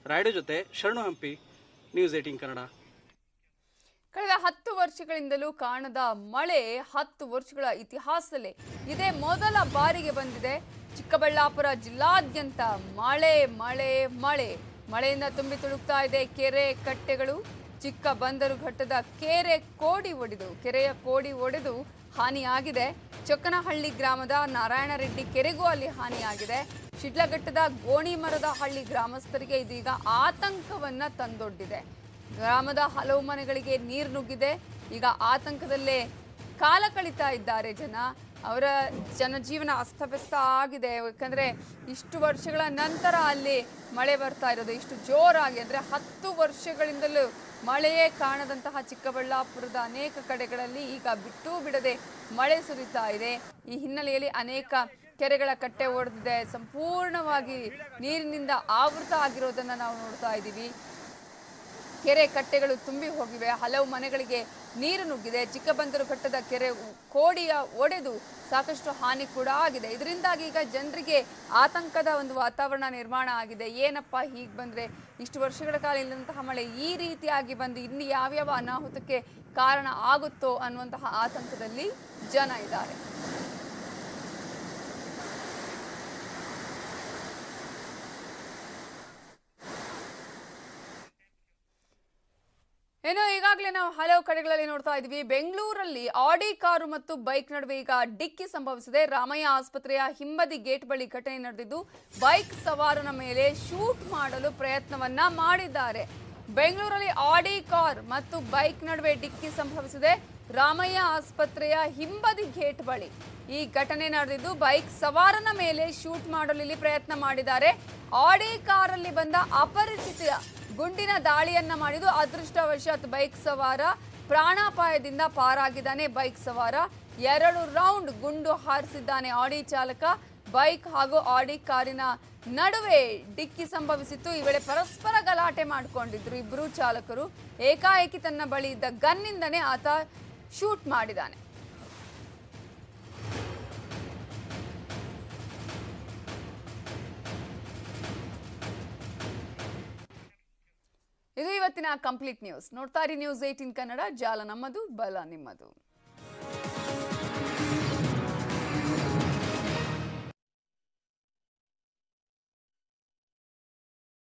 ರಾಯ್ಡು ಜೊತೆ ಶರಣು Hampi news eighteen Kannada ಕಳೆದ ಹತ್ತು ವರ್ಷಗಳಿಂದಲೂ ಕಾಣದ ಮಳೆ ಹತ್ತು ವರ್ಷಗಳ ಇತಿಹಾಸದಲ್ಲೇ ಇದೇ ಮೊದಲ ಬಾರಿಗೆ ಬಂದಿದೆ ಚಿಕ್ಕಬಳ್ಳಾಪುರ ಜಿಲ್ಲಾದ್ಯಂತ ಮಳೆ ಮಳೆ ಮಳೆ ಮಳೆಯಿಂದ ತುಂಬಿ ತುಳುಕ್ತಾ ಇದೆ ಕೆರೆ ಕಟ್ಟೆಗಳು ಚಿಕ್ಕ ಬಂದರು ಘಟ್ಟದ ಕೆರೆ ಕೋಡಿ ಒಡೆದು ಕೆರೆಯ ಕೋಡಿ ಒಡೆದು ಹಾನಿಯಾಗಿದೆ ಚೊಕ್ಕನಹಳ್ಳಿ ಗ್ರಾಮದ ನಾರಾಯಣ ರೆಡ್ಡಿ ಕೆರೆಗೂ ಅಲ್ಲಿ ಹಾನಿಯಾಗಿದೆ ಶಿಡ್ಲಘಟ್ಟದ ಗೋಣಿ ಮರದ ಹಳ್ಳಿ ಗ್ರಾಮಸ್ಥರಿಗೆ ಇದೀಗ ಆತಂಕವನ್ನ ತಂದೊಡ್ಡಿದೆ ಗ್ರಾಮದ ಹಲವು ಮನೆಗಳಿಗೆ ನೀರು ನುಗ್ಗಿದೆ ಈಗ ಆತಂಕದಲ್ಲೇ ಕಾಲ ಕಳೀತಾ ಇದ್ದಾರೆ ಜನ ಅವರ ಜನಜೀವನ ಅಸ್ತವ್ಯಸ್ತ ಆಗಿದೆ ಯಾಕಂದ್ರೆ ಇಷ್ಟು ವರ್ಷಗಳ ನಂತರ ಅಲ್ಲಿ ಮಳೆ ಬರ್ತಾ ಇರೋದು ಇಷ್ಟು ಜೋರಾಗಿ ಅಂದ್ರೆ ಹತ್ತು ವರ್ಷಗಳಿಂದಲೂ ಮಳೆಯೇ ಕಾಣದಂತಹ ಚಿಕ್ಕಬಳ್ಳಾಪುರದ ಅನೇಕ ಕಡೆಗಳಲ್ಲಿ ಈಗ ಬಿಟ್ಟು ಬಿಡದೆ ಮಳೆ ಸುರಿತಾ ಇದೆ ಈ ಹಿನ್ನೆಲೆಯಲ್ಲಿ ಅನೇಕ ಕೆರೆಗಳ ಕಟ್ಟೆ ಒಡೆದಿದೆ ಸಂಪೂರ್ಣವಾಗಿ ನೀರಿನಿಂದ ಆವೃತ ಆಗಿರೋದನ್ನ ನಾವು ನೋಡ್ತಾ ಇದ್ದೀವಿ ಕೆರೆ ಕಟ್ಟೆಗಳು ತುಂಬಿ ಹೋಗಿವೆ ಹಲವು ಮನೆಗಳಿಗೆ ನೀರು ನುಗ್ಗಿದೆ ಚಿಕ್ಕಬಂದರು ಘಟ್ಟದ ಕೆರೆ ಕೋಡಿಯ ಒಡೆದು ಸಾಕಷ್ಟು ಹಾನಿ ಕೂಡ ಆಗಿದೆ ಇದರಿಂದಾಗಿ ಈಗ ಜನರಿಗೆ ಆತಂಕದ ಒಂದು ವಾತಾವರಣ ನಿರ್ಮಾಣ ಆಗಿದೆ ಏನಪ್ಪ ಹೀಗೆ ಬಂದ್ರೆ ಇಷ್ಟು ವರ್ಷಗಳ ಕಾಲ ಇಲ್ಲದಂತಹ ಮಳೆ ಈ ರೀತಿಯಾಗಿ ಬಂದು ಇನ್ನು ಯಾವ್ಯಾವ ಅನಾಹುತಕ್ಕೆ ಕಾರಣ ಆಗುತ್ತೋ ಅನ್ನುವಂತಹ ಆತಂಕದಲ್ಲಿ ಜನ ಇದ್ದಾರೆ ಏನೋ ಈಗಾಗಲೇ ನಾವು ಹಲವು ಕಡೆಗಳಲ್ಲಿ ನೋಡ್ತಾ ಇದ್ವಿ ಬೆಂಗಳೂರಲ್ಲಿ ಆಡಿ ಕಾರು ಮತ್ತು ಬೈಕ್ ನಡುವೆ ಈಗ ಡಿಕ್ಕಿ ಸಂಭವಿಸಿದೆ ರಾಮಯ್ಯ ಆಸ್ಪತ್ರೆಯ ಹಿಂಬದಿ ಗೇಟ್ ಬಳಿ ಘಟನೆ ನಡೆದಿದ್ದು ಬೈಕ್ ಸವಾರನ ಮೇಲೆ ಶೂಟ್ ಮಾಡಲು ಪ್ರಯತ್ನವನ್ನ ಮಾಡಿದ್ದಾರೆ ಬೆಂಗಳೂರಲ್ಲಿ ಆಡಿ ಕಾರ್ ಮತ್ತು ಬೈಕ್ ನಡುವೆ ಡಿಕ್ಕಿ ಸಂಭವಿಸಿದೆ ರಾಮಯ್ಯ ಆಸ್ಪತ್ರೆಯ ಹಿಂಬದಿ ಗೇಟ್ ಬಳಿ ಈ ಘಟನೆ ನಡೆದಿದ್ದು ಬೈಕ್ ಸವಾರನ ಮೇಲೆ ಶೂಟ್ ಮಾಡಲು ಇಲ್ಲಿ ಪ್ರಯತ್ನ ಮಾಡಿದ್ದಾರೆ ಆಡಿ ಕಾರಲ್ಲಿ ಬಂದ ಅಪರಿಚಿತ ಗುಂಡಿನ ದಾಳಿಯನ್ನ ಮಾಡಿದ್ದು ಅದೃಷ್ಟವಶಾತ್ ಬೈಕ್ ಸವಾರ ಪ್ರಾಣಾಪಾಯದಿಂದ ಪಾರಾಗಿದ್ದಾನೆ ಬೈಕ್ ಸವಾರ ಎರಡು ರೌಂಡ್ ಗುಂಡು ಹಾರಿಸಿದ್ದಾನೆ ಆಡಿ ಚಾಲಕ ಬೈಕ್ ಹಾಗೂ ಆಡಿ ಕಾರಿನ ನಡುವೆ ಡಿಕ್ಕಿ ಸಂಭವಿಸಿತ್ತು ಈ ವೇಳೆ ಪರಸ್ಪರ ಗಲಾಟೆ ಮಾಡಿಕೊಂಡಿದ್ರು ಇಬ್ಬರು ಚಾಲಕರು ಏಕಾಏಕಿ ತನ್ನ ಬಳಿ ಇದ್ದ ಗನ್ನಿಂದನೇ ಆತ ಶೂಟ್ ಮಾಡಿದ್ದಾನೆ ಇದು ಇವತ್ತಿನ ಕಂಪ್ಲೀಟ್ ನ್ಯೂಸ್ ನೋಡ್ತಾ ಇರಿ ನ್ಯೂಸ್ ಏಟೀನ್ ಕನ್ನಡ ಜಾಲ ನಮ್ಮದು ಬಲ ನಿಮ್ಮದು